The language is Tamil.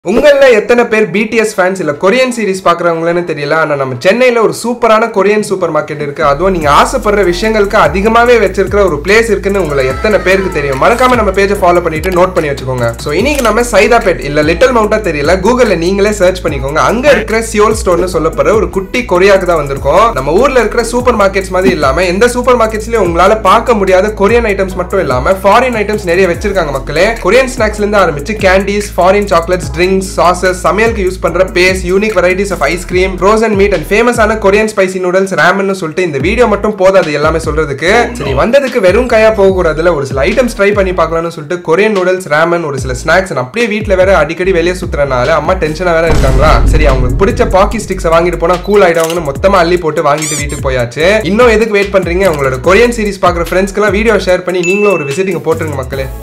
உங்கள எத்தனை பேர் பிடிஎஸ் ஃபேன்ஸ் இல்ல கொரியன் சீரிஸ் பாக்குறவங்களன்னு தெரியல ஆனா நம்ம சென்னையில ஒரு சூப்பரான கொரியன் சூப்பர் மார்க்கெட் இருக்கு அதுவும் நீங்க ஆசைப்படுற விஷயங்களுக்கு அதிகமாவே வச்சிருக்கிற ஒரு பிளேஸ் இருக்குன்னு உங்களை எத்தனை பேருக்கு தெரியும் மறக்காம நம்ம பேஜை ஃபாலோ பண்ணிட்டு நோட் பண்ணி வச்சுக்கோங்க சோ இன்னைக்கு நம்ம சைதாபேட் இல்ல லிட்டில் மவுண்டா தெரியல கூகுள்ல நீங்களே சர்ச் பண்ணிக்கோங்க அங்க இருக்கிற சியோல் ஸ்டோர்னு சொல்லப்படுற ஒரு குட்டி கொரியாக்கு தான் வந்திருக்கோம் நம்ம ஊர்ல இருக்கிற சூப்பர் மார்க்கெட்ஸ் மாதிரி இல்லாம எந்த சூப்பர் மார்க்கெட்ஸ்லயும் உங்களால பார்க்க முடியாத கொரியன் ஐட்டம்ஸ் மட்டும் இல்லாம ஃபாரின் ஐட்டம்ஸ் நிறைய வச்சிருக்காங்க மக்களே கொரியன் ஸ்நாக்ஸ்ல இருந்து ஆரம்பிச்சு candies foreign chocolates drinks sauces சமையலுக்கு யூஸ் பண்ற base unique varieties of ice cream frozen meat and ஃபேமஸான கொரியன் ஸ்பைசி நூடல்ஸ் ரேமன் சொல்லிட்டு இந்த வீடியோ மட்டும் போதாது எல்லாமே சொல்றதுக்கு சரி வந்ததுக்கு வெறும் கையா போக கூடாதுல ஒரு சில ஐட்டம்ஸ் ட்ரை பண்ணி பார்க்கலாம்னு சொல்லிட்டு கொரியன் நூடல்ஸ் ரேமன் ஒரு சில ஸ்நாக்ஸ் அப்படியே வீட்ல வேற அடிக்கடி வெளியே சுத்துறனால அம்மா டென்ஷனா வேற இருக்காங்களா சரி அவங்களுக்கு பிடிச்ச பாக்கி ஸ்டிக்ஸ் வாங்கிட்டு போனா கூல் ஆயிடுவாங்கன்னு மொத்தமா அள்ளி போட்டு வாங்கிட்டு வீட்டுக்கு போயாச்சு இன்னும் எதுக்கு வெயிட் பண்றீங்க உங்களோட கொரியன் சீரிஸ் பாக்குற ஃப்ரெண்ட்ஸ்க்கெல்லாம் வீடியோ ஷேர் பண்ணி நீங்களும் ஒரு விசிட்டிங் போட்டுருங்க மக்களே